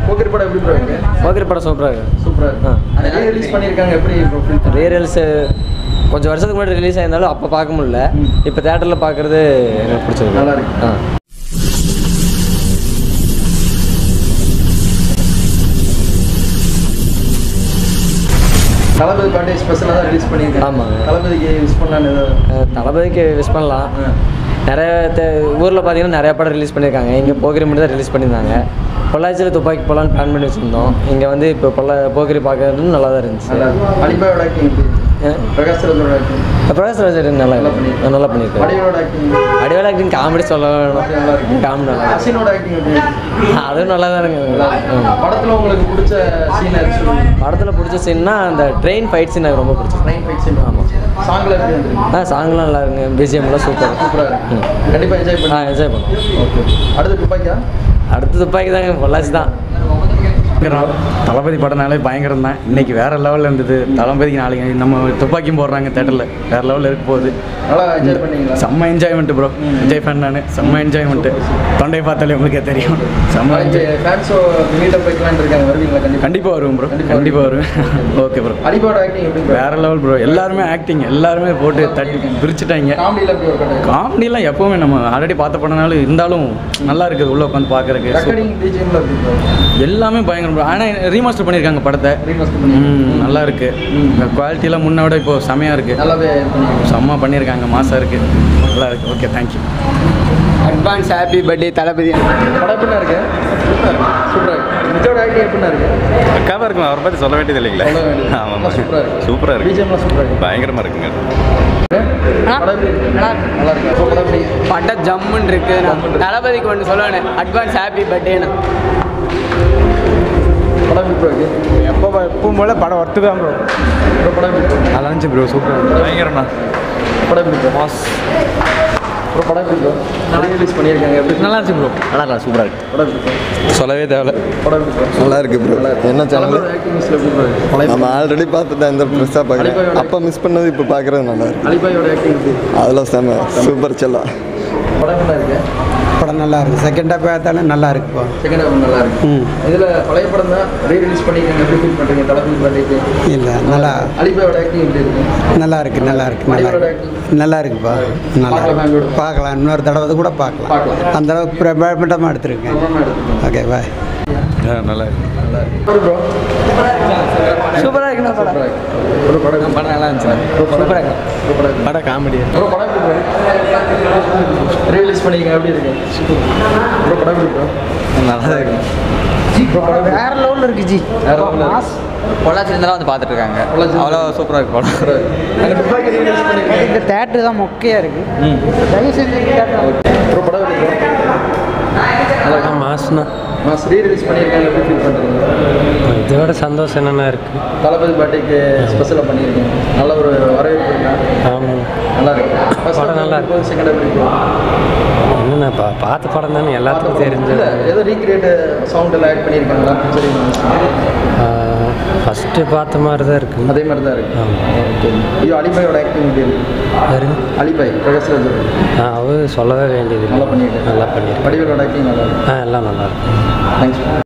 போக்கிரி படம் எப்படி ப்ரோ இருக்கு போக்கிரி படம் சூப்பராக இருக்கு சூப்பராக இருக்கு ரிலீஸ் பண்ணியிருக்காங்க எப்படி ப்ரோ ஃபீல் ரீரியல்ஸு கொஞ்சம் வருஷத்துக்கு முன்னாடி ரிலீஸ் ஆயிருந்தாலும் அப்போ பார்க்க முடியல ம். இப்போ தேட்டரில் பார்க்குறது எனக்கு பிடிச்சிருக்கு நல்லா இருக்கு. ஆ தளபதி பாட்டே ஸ்பெஷலாக தான் ரிலீஸ் பண்ணியிருக்காங்க ஆமாங்க. தளபதிக்கு யூஸ் பண்ணலான்னு ஏதோ அஹ் தளபதிக்கு விஷ் பண்ணலாம் ஆ. நிறைய ஊரில் பார்த்தீங்கன்னா நிறைய படம் ரிலீஸ் பண்ணியிருக்காங்க இங்கே போகிரி மட்டும் தான் ரிலீஸ் பண்ணியிருந்தாங்க பொள்ளாச்சியில் துப்பாக்கி போகலான்னு பிளான் பண்ணி வச்சுருந்தோம் இங்கே வந்து இப்போ பொள்ளா போகிரி பார்க்கறது நல்லா தான் இருந்துச்சு நல்லா இருக்கு அலிபாயோட ஆக்டிங் எப்படி ஆ. பிரகாஷ் ராஜோட ஆக்டிங் பிரகாஷ் ராஜ் நல்லா நல்லா இருக்கு. பண்ணியிருக்காரு. நல்லா பண்ணியிருக்காரு அடியோட ஆக்டிங் அடிவாள ஆக்டிங் காமெடி சொல்ல அப்படி நல்லா இருக்கு. வேணும் காமெடி நல்லா இருக்கு. அசினோட ஆக்டிங் எப்படி இருக்கு? அதுவும் நல்லா தான் நல்லா இருக்குங்க இருக்கு. ஆமா. படத்துல உங்களுக்கு பிடிச்ச சீன் ஆக்சுவலி படத்தில் பிடிச்ச சீன்னா அந்த ட்ரெயின் ஃபைட் சீன் எனக்கு ரொம்ப பிடிச்சிருக்கு ட்ரெயின் ஃபைட் சீன் ஆமா. சாங்ல எப்படி வந்துருக்கு ஆ சாங்லாம் நல்லா இருக்குங்க பிஜிஎம்லாம் சூப்பர் சூப்பரா இருக்கு கண்டிப்பா என்ஜாய் ஆ பண்ணி என்ஜாய் பண்ணோம் ஓகே அடுத்து துப்பாக்கியா அடுத்த துப்பாக்கி தாங்க பொள்ளாச்சி தான் பயங்கரம் தளபதி படம்னாலே பயங்கரம் தான் இன்னைக்கு வேற லெவலில் இருந்தது தளபதிக்கு நாளைக்கு நம்ம துப்பாக்கியும் போடுறாங்க தேட்டரில் வேற லெவலில் இருக்க போகுது நல்லா என்ஜாய் பண்ணீங்களா செம்ம என்ஜாய்மெண்ட் ப்ரோ என்ஜாய் பண்ண நான் செம்ம என்ஜாய்மெண்ட்டு தொண்டை பார்த்தாலே உங்களுக்கே தெரியும் செம்ம என்ஜாய் ஃபேன்ஸோ மீட்டப் வைக்கலான்னு இருக்காங்க வருவீங்களா கண்டிப்பா கண்டிப்பாக வருவேன் ப்ரோ கண்டிப்பா கண்டிப்பாக வருவேன் ஓகே ப்ரோ அலிபாயோட ஆக்டிங் எப்படி வேற லெவல் ப்ரோ எல்லாருமே ஆக்டிங் எல்லாருமே போட்டு தட்டி பிரிச்சுட்டாங்க காமெடியில் எப்படி ஒரு கடை காமெடிலாம் எப்பவுமே நம்ம ஆல்ரெடி பார்த்த படம்னாலும் இருந்தாலும் நல்லா இருக்குது உள்ளே உட்காந்து பார்க்கறதுக்கு So, ரெக்கார்டிங் பிஜிஎம்ல எப்படி bro? எல்லாமே பயங்கரம் ப்ரோ ஆனால் ரீமாஸ்டர் பண்ணியிருக்காங்க படத்தை ரீமாஸ்டர் பண்ணி ம் நல்லா இருக்கு குவாலிட்டிலாம் முன்ன விட இப்போ செமையாக இருக்கு நல்லாவே இது பண்ணிருக்கீங்க செம்ம பண்ணியிருக்காங்க மாசம் இருக்கு நல்லா இருக்கு okay thank you advance happy birthday Thalapathy படம் எப்படிண்ணா இருக்கு சூப்பரா இருக்கு விஜயோட ஆக்டிங் எப்படிண்ணா இருக்கு பக்காவாக இருக்கும் அவரை பற்றி சொல்ல வேண்டியது இல்லைங்களா சொல்ல வேண்டியது. ஆமாம் நல்லா சூப்பரா இருக்கு சூப்பராக இருக்கு பிஜிஎம்லாம் சூப்பரா இருக்கு பயங்கரமாக இருக்குங்க படம் எப்படி இருக்கு நல்லா இருக்கு அப்போ படம் எப்படி பட்ட ஜம்முன்னு இருக்கு நான் தளபதிக்கு ஒன்று சொல்லணும் அட்வான்ஸ் ஹாப்பி பர்த்டேன்னு படம் எப்படி bro இருக்கு எப்போ எப்பவும் போல படம் ஒர்த்து தான் ப்ரோ bro, படம் எப்படி bro? நல்லா இருந்துச்சு ப்ரோ சூப்பராக பயங்கரம்ண்ணா படம் எப்படி bro? bro, படம் எப்படி bro? நிறைய ரிலீஸ் பண்ணியிருக்காங்க எப்படி நல்லா இருந்துச்சு ப்ரோ நல்லா இருக்கா சூப்பராக இருக்கு படம் எப்படி bro? சொல்லவே தேவையில்ல படம் எப்படி bro? நல்லா இருக்கு ப்ரோ என்ன சேனல் தளபதி acting list ல எப்படி bro இருக்கு? பழைய நம்ம ஆல்ரெடி பார்த்துட்டேன் இந்த பெருசாக பார்க்குறேன் அலிபாயோட- அப்போ மிஸ் பண்ணது இப்போ பார்க்குறது நல்லா இருக்கு அலிபாயோட ஆக்டிங் எப்படி இருக்கு? அதெல்லாம் செம சூப்பர் செல்லா படம் என்ன இருக்கு படம் நல்லா இருக்கு செகண்ட் ஹாப் பார்த்தாலும் நல்லா இருக்குப்பா செகண்ட் ஹாஃப் நல்லா இருக்கு ம் இதுல பழைய படம் தான் ரீ ரிலீஸ் பண்ணிருக்காங்க எப்படி ஃபீல் பண்றீங்க தளபதி பர்த்டேக்கு இல்லை நல்லா அலிபாயோட ஆக்டிங் எப்படி இருக்கு நல்லா இருக்கு நல்லா இருக்கு நல்லா இருக்கு நல்லா இருக்குப்பா நல்லா பார்க்கலாம் family-யோட. இருக்கு பார்க்கலாம் இன்னொரு தடவை கூட பார்க்கலாம் பார்க்கலாம். அந்த அளவுக்கு பிரபலமாக எடுத்திருக்கேன் பிரபலமா எடுத்துக்கோங்க. ஓகே பாய் நல்லா இருக்கு எப்படி bro? சூப்பராக இருக்குண்ணா படம் சூப்பரா இருக்கு. bro, படம் எப்படி- படம் நல்லா இருந்துச்சு bro, படம் சூப்பரா எப்படி- bro, படம் எப்படி- படம் காமெடி bro, படம் எப்படி bro? Re-release பண்ணிருக்காங்க, எப்படி இருக்கு? bro, படம் எப்படி bro? நல்லா இருக்கு bro, படம் எப்படி- வேற லெவலில் இருக்கு ஜி வேற level ஆ இருக்கு. பொள்ளாச்சிலேருந்து வந்து பார்த்துட்டு இருக்காங்க பொள்ளாச்சி- அவ்வளோ சூப்பராக இருக்கு படம் சூப்பரா இருக்கு. அங்க துப்பாக்கி re-release பண்ணிருக்காங்க. இந்த தேட்டர் தான் மொக்கையாக இருக்கு தயவு செஞ்சு bro, படம் எப்படி bro? நல்லா இருக்கு. மாசுண்ணா மாஸ் re-release பண்ணிருக்காங்க, எப்படி feel பண்றீங்க? இதோட சந்தோஷம் என்னென்ன இருக்குது தளபதி பாட்டிக்கு ஸ்பெஷலாக பண்ணியிருக்கீங்க நல்ல ஒரு வரவேற்பு இருக்கா ஆமாம் நல்லா இருக்கு ஃபர்ஸ்ட் படம் நல்லா இருக்கு. செகண்ட் எப்படி என்னண்ணா பா பார்த்த படம் தானே எல்லாத்துக்கும் தெரிஞ்சது இல்லை ஏதோ ரீக்ரியேட் சவுண்ட் எல்லாம் ஆட் பண்ணியிருக்காங்களா பிக்சரிங் ஃபஸ்ட்டு பார்த்த மாதிரி தான் இருக்குது அதே மாதிரி தான் இருக்கு ஆமாம் ஓகே ஐயோ அலிபாயோட ஆக்டிங் எப்படி இருக்கு யாருங்க அலிபாய் பிரகாஷ் ராஜ் ஆ அவர் சொல்லவே வேண்டியது நல்லா பண்ணியிருக்காரு. நல்லா பண்ணியிருக்காரு வடிவேலோட ஆக்டிங் நல்லா இருக்கு ஆ எல்லாம் நல்லா இருக்கு தேங்க்ஸ்